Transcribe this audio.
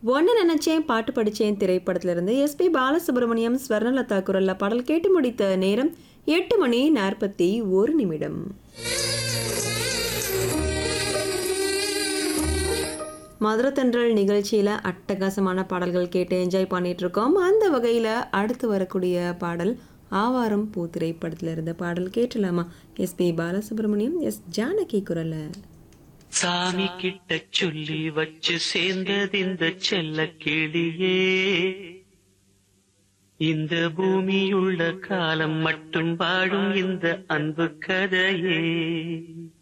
ஒன்று நினைச்சேன் பாட்டு படித்தேன் திரைப்படத்திலிருந்து எஸ்பி பாலசுப்ரமணியம் ஸ்வர்ணலதா குரல்ல பாடல் கேட்டு முடித்த நேரம் எட்டு மணி நாற்பத்தி ஒரு நிமிடம் மதுரத்தன்றல் நிகழ்ச்சியில் அட்டகாசமான பாடல்கள் கேட்டு என்ஜாய் பண்ணிட்டு இருக்கோம் அந்த வகையில் அடுத்து வரக்கூடிய பாடல் ஆவாரம் பூ திரைப்படத்தில் இருந்த பாடல் கேட்டலாமா எஸ்பி பாலசுப்ரமணியம் எஸ் ஜானகி குரல்ல சாமி கிட்ட சொல்லி வச்சு சேர்ந்தது இந்த செல்ல கிளியே இந்த பூமியுள்ள காலம் மட்டும் வாழும் இந்த அன்பு கதையே